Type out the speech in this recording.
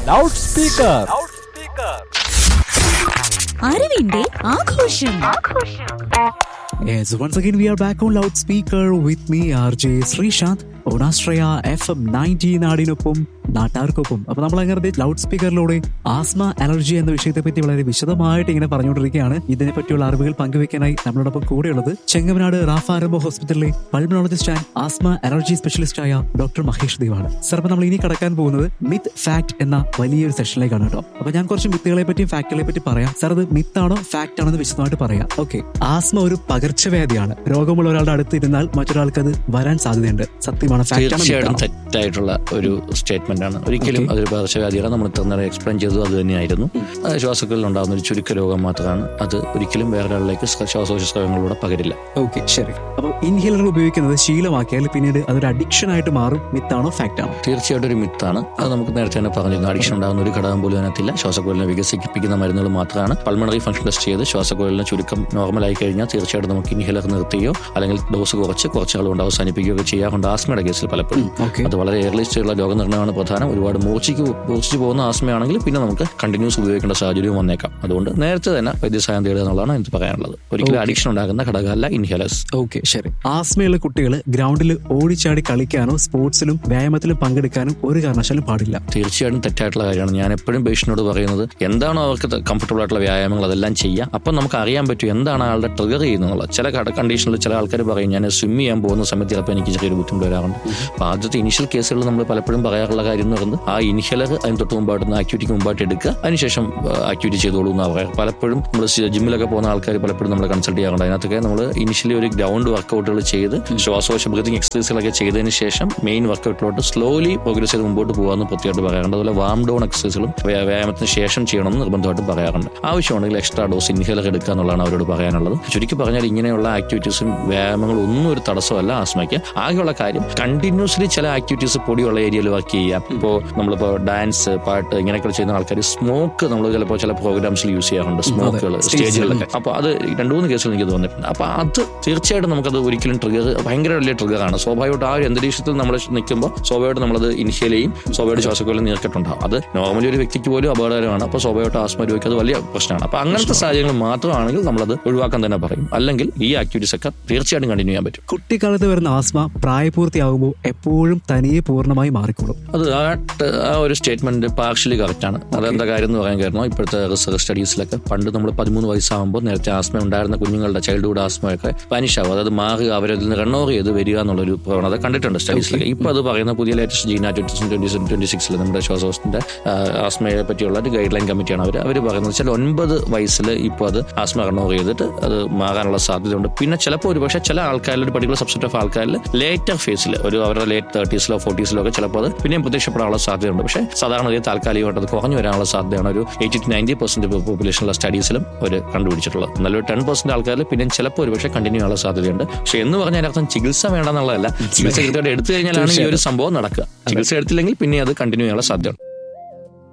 Loud speaker അറിവിന്റെ ആഘോഷം Yes, once again we are back on loudspeaker with me RJ Sreesanth ഓണാശ്രയ F M ninety നാടിനൊപ്പം നാട്ടാർക്കൊപ്പം അപ്പൊ നമ്മൾ അങ്ങനെ ലൗഡ് സ്പീക്കറിലൂടെ ആസ്മ അലർജി എന്ന വിഷയത്തെ പറ്റി വളരെ വിശദമായിട്ട് ഇങ്ങനെ പറഞ്ഞുകൊണ്ടിരിക്കുകയാണ് ഇതിനെ പറ്റിയുള്ള അറിവുകൾ പങ്കുവെക്കാനായി നമ്മളോടൊപ്പം കൂടെയുള്ളത് ചെങ്ങമനാട് റാഫാരംഭ ഹോസ്പിറ്റലിലെ pulmonologist and asthma allergy specialist ആയ ഡോക്ടർ മഹേഷ് ദേവാണ് സർ അപ്പൊ നമ്മൾ ഇനി കടക്കാൻ പോകുന്നത് മിത്ത് ഫാക്ട് എന്ന വലിയൊരു സെഷനിലേക്കാണ് കേട്ടോ അപ്പൊ ഞാൻ കുറച്ച് മിത്തുകളെ പറ്റിയും ഫാക്ടുകളെ പറ്റി പറയാം സർ അത് മിത്താണോ ഫാക്ട് ആണോ എന്ന് വിശദമായിട്ട് പറയാം ഓക്കെ ആസ്മ ഒരു പകർച്ചവ്യാധിയാണ് രോഗമുള്ള ഒരാളുടെ അടുത്ത് ഇരുന്നാൽ മറ്റൊരാൾക്ക് അത് വരാൻ സാധ്യതയുണ്ട് സത്യമാണ് fact ആണോ തീർച്ചയായിട്ടും myth ആണോ? തെറ്റായിട്ടുള്ള ഒരു സ്റ്റേറ്റ്മെന്റ് ആണ് ഒരിക്കലും അതൊരു പകർച്ചവ്യാധിയാണ് നമ്മൾ ഇത്ര നേരം എക്സ്പ്ലെയിൻ ചെയ്തത് അത് തന്നെയായിരുന്നു അത് ശ്വാസങ്ങളിൽ ഉണ്ടാകുന്ന ഒരു ചുരുക്ക രോഗം മാത്രമാണ് അത് ഒരിക്കലും വേറൊരാളിലേക്ക് ശ്വാസോച്ഛ്വാസങ്ങളിലൂടെ പകരില്ല ഓക്കെ ശരി അപ്പൊ ഇൻഹേലർ ഉപയോഗിക്കുന്നത് ശീലമാക്കിയാൽ പിന്നീട് അതൊരു അഡിക്ഷൻ ആയിട്ട് മാറും മിത്താണോ ഫാക്ട് ആണോ തീർച്ചയായിട്ടും ഒരു മിത്താണ് അത് നമുക്ക് നേരത്തെ തന്നെ പറഞ്ഞിരുന്നു അഡിക്ഷൻ ഉണ്ടാകുന്ന ഒരു ഘടകം പോലും അതിനകത്തില്ല ശ്വാസക്കുഴലിനെ വികസിപ്പിക്കുന്ന മരുന്നുകൾ മാത്രമാണ് പൾമണറി ഫംഗ്ഷൻ ടെസ്റ്റ് ചെയ്ത് ശ്വാസക്കുഴലിന് ചുരുക്കം നോർമലായി കഴിഞ്ഞാൽ തീർച്ചയായിട്ടും നമുക്ക് ഇൻഹേലർ നിർത്തുകയോ അല്ലെങ്കിൽ ഡോസ് കുറച്ച് കുറച്ച് നാൾ കൊണ്ട് അവസാനിപ്പിക്കുകയോ ഒക്കെ ചെയ്യാറുണ്ട് ആസ്മയുടെ കേസിൽ പലപ്പോഴും ഓക്കെ അത് വളരെ എയർലി സ്റ്റേജിലുള്ള രോഗനിർണ്ണയമാണ് പ്രധാനം ഒരുപാട് മൂർച്ചയ്ക്ക് മൂർച്ഛിച്ച് പോകുന്ന ആസ്മയാണെങ്കിൽ പിന്നെ നമുക്ക് കണ്ടിന്യൂസ് ഉപയോഗിക്കേണ്ട സാഹചര്യവും വന്നേക്കാം അതുകൊണ്ട് നേരത്തെ തന്നെ വൈദ്യസഹായം തേടുക എന്നുള്ളതാണ് എനിക്ക് പറയാനുള്ളത് ഒരിക്കലും അഡിക്ഷൻ ഉണ്ടാകുന്ന ഘടകമല്ല ഇൻഹേലേഴ്സ് ഓക്കെ ശരി ആസ്മയുള്ള കുട്ടികൾ ഗ്രൗണ്ടിൽ ഓടിച്ചാടി കളിക്കാനോ സ്പോർട്സിലും വ്യായാമത്തിലും പങ്കെടുക്കാനും ഒരു കാരണവശാലും പാടില്ല തീർച്ചയായിട്ടും തെറ്റായിട്ടുള്ള കാര്യമാണ് ഞാൻ എപ്പോഴും പേഷ്യനോട് പറയുന്നത് എന്താണോ അവർക്ക് കംഫർട്ടബിൾ ആയിട്ടുള്ള വ്യായാമങ്ങൾ അതെല്ലാം ചെയ്യാം അപ്പം നമുക്ക് അറിയാൻ പറ്റും എന്താണ് ആളുടെ ട്രിഗർ ചെയ്യുന്നത് ചില കണ്ടീഷനിൽ ചില ആൾക്കാർ പറയും ഞാൻ സ്വിം ചെയ്യാൻ പോകുന്ന സമയത്ത് ചിലപ്പോൾ എനിക്ക് ചെറിയൊരു ബുദ്ധിമുട്ട് വരാറുണ്ട് അപ്പോൾ ആദ്യത്തെ ഇനിഷ്യൽ കേസുകൾ നമ്മൾ പലപ്പോഴും പറയാറുള്ള കാര്യം എന്ന് പറയുന്നത് ആ ഇനിഷ്യലർ അതിന് തൊട്ട് മുമ്പായിട്ട് ആക്ടിവിറ്റിക്ക് മുമ്പായിട്ട് എടുക്കുക അതിനുശേഷം ആക്ടിവിറ്റി ചെയ്തോളൂ എന്നാണ് പറയാം പലപ്പോഴും നമ്മൾ ജിമ്മിലൊക്കെ പോകുന്ന ആൾക്കാർ പലപ്പോഴും നമ്മൾ കൺസൾട്ട് ചെയ്യാറുണ്ട് അതിനകത്തൊക്കെ നമ്മൾ ഇനിഷ്യലി ഒരു ഗ്രൗണ്ട് വർക്കൗട്ടുകൾ ചെയ്ത് ശ്വാസോശ ബ്രീതിങ് എക്സസൈസുകളൊക്കെ ചെയ്തതിന് ശേഷം മെയിൻ വർക്കൗട്ടിലോട്ട് സ്ലോലി പ്രോഗ്രസ് ചെയ്ത് മുമ്പോട്ട് പോകാമെന്ന് പ്രത്യേകമായിട്ട് പറയാറുണ്ട് അതുപോലെ വാം ഡൗൺ എക്സസൈസുകളും വ്യാ- വ്യായാമത്തിന് ശേഷം ചെയ്യണമെന്ന് നിർബന്ധമായിട്ടും പറയാറുണ്ട് ആവശ്യമുണ്ടെങ്കിൽ എക്സ്ട്രാ ഡോസ് ഇൻഹേലർ എടുക്കുക എന്നുള്ളതാണ് അവരോട് പറയാനുള്ളത് ചുരുക്കി പറഞ്ഞാൽ ഇങ്ങനെയുള്ള ആക്ടിവിറ്റീസും വ്യായാമങ്ങളും ഒന്നും ഒരു തടസ്സമല്ല ആസ്മയ്ക്ക് ആകെയുള്ള കാര്യം കണ്ടിന്യൂസ്ലി ചില ആക്ടിവിറ്റീസ് പൊടിയുള്ള ഏരിയയിൽ വർക്ക് ചെയ്യാം ഇപ്പോൾ നമ്മളിപ്പോൾ ഡാൻസ് പാട്ട് ഇങ്ങനെയൊക്കെ ചെയ്യുന്ന ആൾക്കാർ സ്മോക്ക് നമ്മൾ ചിലപ്പോൾ ചില പ്രോഗ്രാംസിൽ യൂസ് ചെയ്യാറുണ്ട് സ്മോക്കുകൾ Stage സ്റ്റേജുകളിലൊക്കെ അപ്പോൾ അത് രണ്ട് മൂന്ന് കേസുകൾ എനിക്ക് തോന്നിയിട്ടുണ്ട് അപ്പോൾ അത് തീർച്ചയായിട്ടും നമുക്കത് ഒരിക്കലും ട്രിഗർ ഭയങ്കര വലിയ ട്രിഗറാണ് സ്വാഭാവികമായിട്ട് ആ ഒരു അന്തരീക്ഷത്തിൽ നമ്മൾ നിൽക്കുമ്പോൾ സ്വാഭാവികമായിട്ട് നമ്മളത് ഇനിഷ്യൽ ചെയ്യും സ്വാഭാവികമായിട്ട് ശ്വാസക്കോലം നീർക്കെട്ടുണ്ടാവും അത് നോർമലി ഒരു വ്യക്തിക്ക് പോലും അപകടകരമാണ് അപ്പോൾ സ്വാഭാവികമായിട്ട് ആസ്മ രോഗിക്ക് അത് വലിയ പ്രശ്നമാണ് അപ്പോൾ അങ്ങനത്തെ സാഹചര്യങ്ങൾ മാത്രമാണെങ്കിൽ നമ്മളത് ഒഴിവാക്കാൻ തന്നെ പറയും അല്ലെങ്കിൽ ഈ ആക്ടിവിറ്റീസ് ഒക്കെ തീർച്ചയായിട്ടും കണ്ടിന്യൂ ചെയ്യാൻ പറ്റും കുട്ടിക്കാലത്ത് വരുന്ന ആസ്മ പ്രായപൂർത്തിയാകുമ്പോൾ എപ്പോഴും തനിയെ പൂർണ്ണമായി മാറിക്കോളും അത് ആ ട്- ആ ഒരു സ്റ്റേറ്റ്മെന്റ് പാർഷ്യലി കറക്റ്റ് ആണ് അതെന്താ കാര്യം എന്ന് പറയാൻ കാരണം ഇപ്പോഴത്തെ റിസർച്ച് സ്റ്റഡീസിലൊക്കെ പണ്ട് നമ്മൾ പതിമൂന്ന് വയസ്സാകുമ്പോൾ നേരത്തെ ആസ്മ ഉണ്ടായിരുന്ന കുഞ്ഞുങ്ങളുടെ ചൈൽഡ്ഹുഡ് ആസ്മയൊക്കെ പനിഷാവും അതായത് മാറുക അവരതിൽ നിന്ന് റണ്ണോർ ചെയ്ത് വരിക എന്നുള്ളൊരു പ്രവണത കണ്ടിട്ടുണ്ട് സ്റ്റഡീസിലൊക്കെ ഇപ്പൊ അത് പറയുന്ന പുതിയ ലേറ്റസ്റ്റ് ജീന ട്വന്റി ട്വന്റി സിക്സിൽ നമ്മുടെ ശ്വാസോസിന്റെ ആസ്മയെ പറ്റിയുള്ള ഒരു ഗൈഡ് ലൈൻ കമ്മിറ്റിയാണ് അവർ അവർ പറയുന്നത് വെച്ചാൽ ഒൻപത് വയസ്സിൽ ഇപ്പോൾ അത് ആസ്മ റണ്ണോർ ചെയ്തിട്ട് അത് മാറാനുള്ള സാധ്യതയുണ്ട് പിന്നെ ചിലപ്പോൾ ഒരു പക്ഷേ ചില ആൾക്കാരിൽ ഒരു പർട്ടിക്കുലർ സബ്സെറ്റ് ഓഫ് ആൾക്കാരിൽ ലേറ്റർ ഫേസിൽ ഒരു അവരുടെ ലേറ്റ് തേർട്ടീസിലോ ഫോർട്ടീസിലോ ഒക്കെ ചിലപ്പോൾ അത് പിന്നെയും പ്രത്യക്ഷപ്പെടാനുള്ള സാധ്യതയുണ്ട് പക്ഷേ സാധാരണ രീതിയിൽ താൽക്കാലികമായിട്ട് അത് കുറഞ്ഞു വരാനുള്ള സാധ്യതയാണ് ഒരു എയ്റ്റി ടു നയൻറ്റി പെർസെന്റ് പോപ്പുലേഷനുള്ള സ്റ്റഡീസിലും അവർ കണ്ടുപിടിച്ചിട്ടുള്ളത് നല്ലൊരു ടെൻ പെർസെന്റ് ആൾക്കാരിൽ പിന്നെയും ചിലപ്പോൾ ഒരു പക്ഷേ കണ്ടിന്യൂ ചെയ്യാനുള്ള സാധ്യതയുണ്ട് പക്ഷേ എന്ന് പറഞ്ഞാൽ അർത്ഥം ചികിത്സ വേണ്ടെന്നുള്ളതല്ല ചികിത്സ കൃത്യമായിട്ട് എടുത്തു കഴിഞ്ഞാലാണ് ഈ ഒരു സംഭവം നടക്കുക ചികിത്സ എടുത്തില്ലെങ്കിൽ പിന്നെ അത് കണ്ടിന്യൂ ചെയ്യാനുള്ള സാധ്യതയുണ്ട്